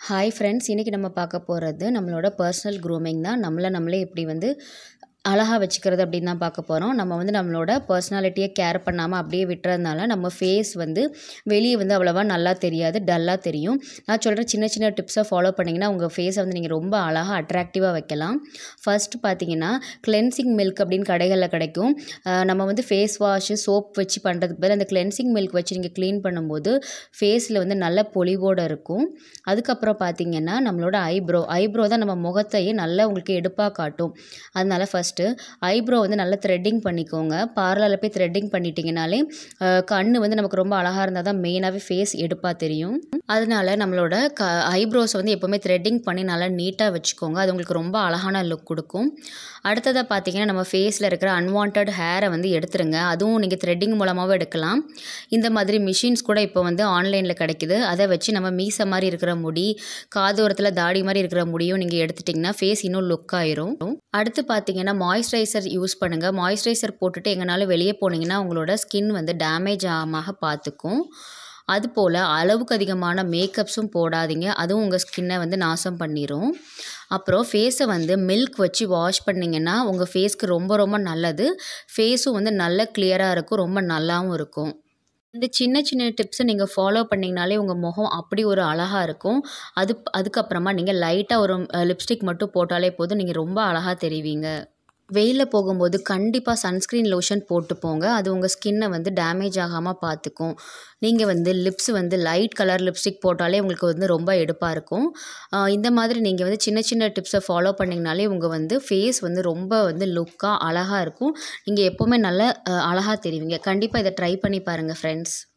hi friends இன்றைக்கி நம்ம பார்க்க போகிறது நம்மளோட பர்சனல் க்ரூமிங் தான் நம்மளை நம்மளே எப்படி வந்து அழகாக வச்சுக்கிறது அப்படின்னு தான் பார்க்க போகிறோம் நம்ம வந்து நம்மளோட பர்சனாலிட்டியை கேர் பண்ணாமல் அப்படியே விட்டுறதுனால நம்ம ஃபேஸ் வந்து வெளியே வந்து அவ்வளோவா நல்லா தெரியாது டல்லாக தெரியும் நான் சொல்கிற சின்ன சின்ன டிப்ஸை ஃபாலோ பண்ணிங்கன்னா உங்கள் ஃபேஸை வந்து நீங்கள் ரொம்ப அழகாக அட்ராக்டிவாக வைக்கலாம் ஃபர்ஸ்ட் பார்த்தீங்கன்னா கிளென்சிங் மில்க் அப்படின்னு கடைகளில் கிடைக்கும் அஹ் நம்ம வந்து ஃபேஸ் வாஷு சோப் வச்சு பண்ணுறதுக்கு பதில் அந்த கிளென்சிங் மில்க் வச்சு நீங்கள் க்ளீன் பண்ணும்போது ஃபேஸில் வந்து நல்ல பொலிவோடு இருக்கும் அதுக்கப்புறம் பார்த்தீங்கன்னா நம்மளோட ஐப்ரோ ஐப்ரோ தான் நம்ம முகத்தையே நல்லா உங்களுக்கு எடுப்பாக காட்டும் அதனால ஃபஸ்ட்டு ஐப்ரோ வந்து நல்லா த்ரெட்டிங் பண்ணிக்கோங்க பார்லரில் போய் த்ரெட்டிங் பண்ணிட்டீங்கனாலே அஹ், கண்ணு வந்து நமக்கு ரொம்ப அழகாக இருந்தால் தான் மெயினாகவே ஃபேஸ் எடுப்பாக தெரியும் அதனால நம்மளோட க ஐப்ரோஸை வந்து எப்போவுமே த்ரெட்டிங் பண்ணி நல்லா நீட்டாக வச்சுக்கோங்க அது உங்களுக்கு ரொம்ப அழகான லுக் கொடுக்கும் அடுத்ததாக பார்த்தீங்கன்னா நம்ம ஃபேஸில் இருக்கிற அன்வான்ட் ஹேரை வந்து எடுத்துருங்க அதுவும் நீங்கள் த்ரெட்டிங் மூலமாகவும் எடுக்கலாம் இந்த மாதிரி மிஷின்ஸ் கூட இப்போ வந்து ஆன்லைனில் கிடைக்குது அதை வச்சு நம்ம மீசை மாதிரி இருக்கிற முடி காதோரத்தில் தாடி மாதிரி இருக்கிற முடியும் நீங்கள் எடுத்துட்டிங்கன்னா ஃபேஸ் இன்னும் லுக் ஆயிரும் அடுத்து பார்த்தீங்கன்னா மாய்ஸ்சரைசர் யூஸ் பண்ணுங்கள் மாய்ஸ்சரைசர் போட்டுட்டு எங்கனாலும் வெளியே போனீங்கன்னா உங்களோட ஸ்கின் வந்து டேமேஜ் ஆகாம பார்த்துக்கும் அதுபோல் அளவுக்கு அதிகமான மேக்கப்ஸும் போடாதீங்க அதுவும் உங்கள் ஸ்கின்னை வந்து நாசம் பண்ணிடும் அப்புறம் ஃபேஸை வந்து மில்க் வச்சு வாஷ் பண்ணிங்கன்னா உங்கள் ஃபேஸ்க்கு ரொம்ப ரொம்ப நல்லது ஃபேஸும் வந்து நல்ல கிளியராக இருக்கும் ரொம்ப நல்லாவும் இருக்கும் இந்த சின்ன சின்ன டிப்ஸை நீங்கள் ஃபாலோ பண்ணிங்கனாலே உங்கள் முகம் அப்படி ஒரு அழகாக இருக்கும் அது அதுக்கப்புறமா நீங்கள் லைட்டாக ஒரு லிப்ஸ்டிக் மட்டும் போட்டாலே போதும் நீங்கள் ரொம்ப அழகாக தெரிவிங்க வெயிலில் போகும்போது கண்டிப்பாக சன்ஸ்க்ரீன் லோஷன் போட்டு போங்க அது உங்கள் ஸ்கின்னை வந்து டேமேஜ் ஆகாமல் பார்த்துக்கும் நீங்கள் வந்து லிப்ஸ் வந்து லைட் கலர் லிப்ஸ்டிக் போட்டாலே உங்களுக்கு வந்து ரொம்ப எடுப்பாக இருக்கும் ஆஹ் இந்த மாதிரி நீங்கள் வந்து சின்ன சின்ன டிப்ஸை ஃபாலோ பண்ணிங்கனாலே உங்கள் வந்து ஃபேஸ் வந்து ரொம்ப வந்து லுக்காக அழகாக இருக்கும் நீங்கள் எப்போவுமே நல்ல அழகாக தெரிவிங்க கண்டிப்பாக இதை ட்ரை பண்ணி பாருங்கள் ஃப்ரெண்ட்ஸ்